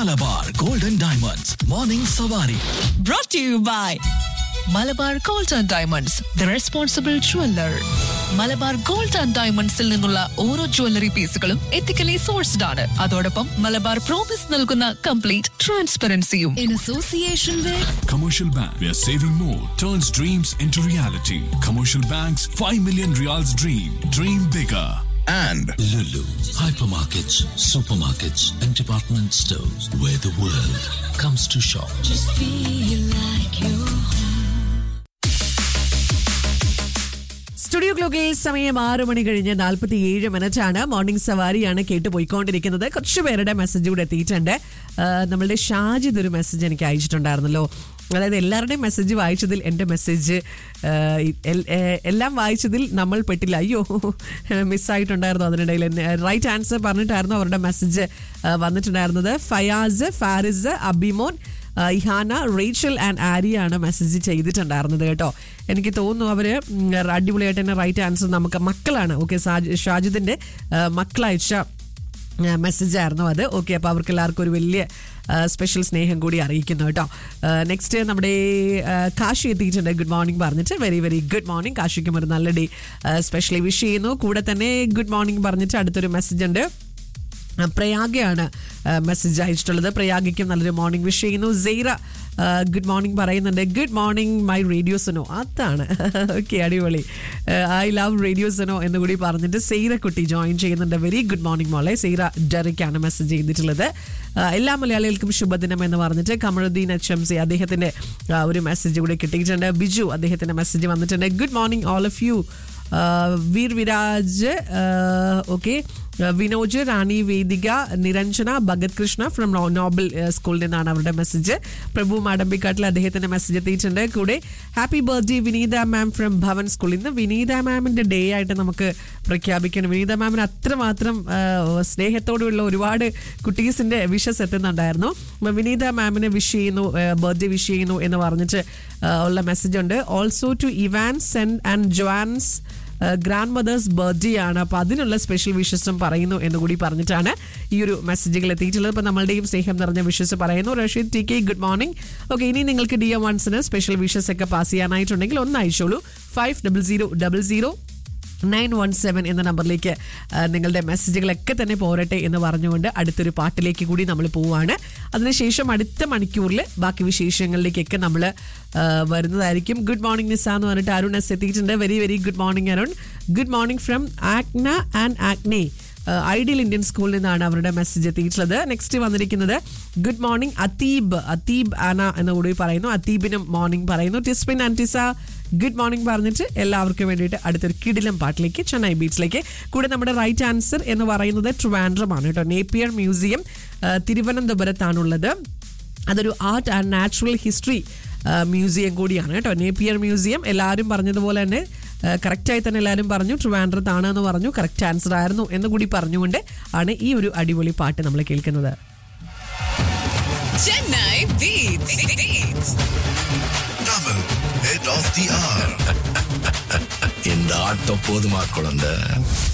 Malabar golden diamonds morning സവാരി brought to you by Malabar gold and diamonds the responsible jeweller Malabar gold and ഡയമണ്ട്സിൽ നിന്നുള്ള ഓരോ jewellery പീസുകളും ethically sourced ആണ് അതോടൊപ്പം മലബാർ പ്രോമിസ് നൽകുന്ന കംപ്ലീറ്റ് ട്രാൻസ്പെറൻസിയും in association with Commercial Bank, where saving more turns dreams into reality. Commercial Bank's 5 million reals dream. Dream bigger. and Lulu, hypermarkets, supermarkets, and department stores where the world comes to shop. Studio ക്ലോക്കിൽ സമയം ആറ് മണി കഴിഞ്ഞ് നാൽപ്പത്തി ഏഴ് minute ആണ് morning സവാരിയാണ് കേട്ട് പോയിക്കൊണ്ടിരിക്കുന്നത് കുറച്ച് പേരുടെ മെസ്സേജ് കൂടെ എത്തിയിട്ടുണ്ട് ആ, നമ്മളുടെ ഷാജിദ് ഒരു മെസ്സേജ് എനിക്ക് അയച്ചിട്ടുണ്ടായിരുന്നല്ലോ അതായത് എല്ലാവരുടെയും മെസ്സേജ് വായിച്ചതിൽ എൻ്റെ മെസ്സേജ് എല്ലാം വായിച്ചതിൽ നമ്മൾ പെട്ടില്ല അയ്യോ മിസ്സായിട്ടുണ്ടായിരുന്നു അതിനിടയിൽ റൈറ്റ് ആൻസർ പറഞ്ഞിട്ടായിരുന്നു അവരുടെ മെസ്സേജ് വന്നിട്ടുണ്ടായിരുന്നത് ഫയാസ് ഫാരിസ് അബിമോൻ ആ, ഇഹാന റേച്ചൽ ആൻഡ് ആരിയാണ് മെസ്സേജ് ചെയ്തിട്ടുണ്ടായിരുന്നത് കേട്ടോ എനിക്ക് തോന്നുന്നു അവര് ഉം, അടിപൊളിയായിട്ട് തന്നെ റൈറ്റ് ആൻസർ നമുക്ക് മക്കളാണ് ഓക്കെ ഷാജിദിന്റെ ആ, മക്കളയച്ച മെസ്സേജ് ആയിരുന്നു അത് ഓക്കെ അപ്പോൾ അവർക്ക് എല്ലാവർക്കും ഒരു വലിയ സ്പെഷ്യൽ സ്നേഹം കൂടി അറിയിക്കുന്നു കേട്ടോ നെക്സ്റ്റ് നമ്മുടെ ആ, കാശി എത്തിയിട്ടുണ്ട് ഗുഡ് മോർണിംഗ് പറഞ്ഞിട്ട് വെരി വെരി ഗുഡ് മോർണിംഗ് കാശിക്കും ഒരു നല്ല ഡേ സ്പെഷ്യലി വിഷ് ചെയ്യുന്നു കൂടെ തന്നെ ഗുഡ് മോർണിംഗ് പറഞ്ഞിട്ട് അടുത്തൊരു മെസ്സേജ് ഉണ്ട് ആ, പ്രയാഗയാണ് മെസ്സേജ് അയച്ചിട്ടുള്ളത് പ്രയാഗയ്ക്കും നല്ലൊരു മോർണിംഗ് വിഷ് ചെയ്യുന്നു സെയ്റ ഗുഡ് മോർണിംഗ് പറയുന്നുണ്ട് ഗുഡ് മോർണിംഗ് മൈ റേഡിയോസനോ അതാണ് ഓക്കെ അടിപൊളി ഐ ലവ് റേഡിയോസനോ എന്ന് കൂടി പറഞ്ഞിട്ട് സെയ്റ കുട്ടി ജോയിൻ ചെയ്യുന്നുണ്ട് വെരി ഗുഡ് മോർണിംഗ് മോളെ സെയ്റ ഡെറിക്കാണ് മെസ്സേജ് ചെയ്തിട്ടുള്ളത് ആ, എല്ലാ മലയാളികൾക്കും ശുഭദിനം എന്ന് പറഞ്ഞിട്ട് കമറുദ്ദീൻ എച്ച് എം സി അദ്ദേഹത്തിന്റെ ആ, ഒരു മെസ്സേജ് കൂടി കിട്ടിയിട്ടുണ്ട് ബിജു അദ്ദേഹത്തിന്റെ മെസ്സേജ് വന്നിട്ടുണ്ട് good morning all of you Veer Viraj okay Vinoj Rani Vedika Niranjana Bhagat Krishna from Nobel സ്കൂളിൽ നിന്നാണ് അവരുടെ മെസ്സേജ് പ്രഭു മാടമ്പിക്കാട്ടിൽ അദ്ദേഹത്തിന്റെ മെസ്സേജ് എത്തിയിട്ടുണ്ട് കൂടെ happy birthday Vineetha ma'am from Bhavan school ഇന്ന് വിനീത മാമിന്റെ ഡേ ആയിട്ട് നമുക്ക് പ്രഖ്യാപിക്കണം വിനീത മാമിന് അത്രമാത്രം ആ, സ്നേഹത്തോടെയുള്ള ഒരുപാട് കുട്ടീസിന്റെ വിഷസ് എത്തുന്നുണ്ടായിരുന്നു അപ്പൊ വിനീത മാമിനെ വിഷ് ചെയ്യുന്നു ബർത്ത്ഡേ വിഷ് ചെയ്യുന്നു എന്ന് പറഞ്ഞിട്ട് ആ, ഉള്ള മെസ്സേജ് ഉണ്ട് also to Ivan's and and Joan's grandmother's birthday ആണ് അപ്പോൾ അതിനുള്ള സ്പെഷ്യൽ വിഷസും പറയുന്നു എന്ന് കൂടി പറഞ്ഞിട്ടാണ് ഈ ഒരു മെസ്സേജുകൾ എത്തിയിട്ടുള്ളത് അപ്പോൾ നമ്മളുടെയും സ്നേഹം നിറഞ്ഞ വിഷസ് പറയുന്നു Rasheed T K good morning okay ഇനി നിങ്ങൾക്ക് ഡി എം വൺസിന് സ്പെഷ്യൽ വിഷസ് ഒക്കെ പാസ് ചെയ്യാനായിട്ടുണ്ടെങ്കിൽ ഒന്ന് അയച്ചോളൂ five double zero double zero nine one seven എന്ന നമ്പറിലേക്ക് ആ, നിങ്ങളുടെ മെസ്സേജുകളൊക്കെ തന്നെ പോരട്ടെ എന്ന് പറഞ്ഞുകൊണ്ട് അടുത്തൊരു പാട്ടിലേക്ക് കൂടി നമ്മൾ പോവുകയാണ് അതിനുശേഷം അടുത്ത മണിക്കൂറിൽ ബാക്കി വിശേഷങ്ങളിലേക്കൊക്കെ നമ്മൾ വരുന്നതായിരിക്കും ഗുഡ് മോർണിംഗ് നിസ എന്ന് പറഞ്ഞിട്ട് അരുൺ എസ് എത്തിയിട്ടുണ്ട് very very good morning Arun good morning from Akna and Akne ideal Indian സ്കൂളിൽ നിന്നാണ് അവരുടെ മെസ്സേജ് എത്തിയിട്ടുള്ളത് നെക്സ്റ്റ് വന്നിരിക്കുന്നത് ഗുഡ് മോർണിംഗ് അതീബ് അതീബ് ആന എന്ന് കൂടി പറയുന്നു അതീബിനും മോർണിംഗ് പറയുന്നു ടിസ്പിൻ ആൻറ്റിസ ഗുഡ് മോർണിംഗ് പറഞ്ഞിട്ട് എല്ലാവർക്കും വേണ്ടിയിട്ട് അടുത്തൊരു കിടിലം പാട്ടിലേക്ക് ചെന്നൈ ബീച്ചിലേക്ക് കൂടെ നമ്മുടെ റൈറ്റ് ആൻസർ എന്ന് പറയുന്നത് ട്രിവാൻഡ്രം ആണ് കേട്ടോ നേപ്പിയർ മ്യൂസിയം ആ, തിരുവനന്തപുരത്താണുള്ളത് അതൊരു art and natural history museum കൂടിയാണ് കേട്ടോ നേപ്പിയർ മ്യൂസിയം എല്ലാവരും പറഞ്ഞതുപോലെ തന്നെ കറക്റ്റായി തന്നെ എല്ലാവരും പറഞ്ഞു ട്രിവാൻഡ്രത്താണ് എന്ന് പറഞ്ഞു കറക്റ്റ് ആൻസർ ആയിരുന്നു എന്ന് കൂടി പറഞ്ഞുകൊണ്ട് ആണ് ഈ ഒരു അടിപൊളി പാട്ട് നമ്മൾ കേൾക്കുന്നത് Chennai beach double head of the hour இந்த ஆட்டம் போதுமா குழந்தை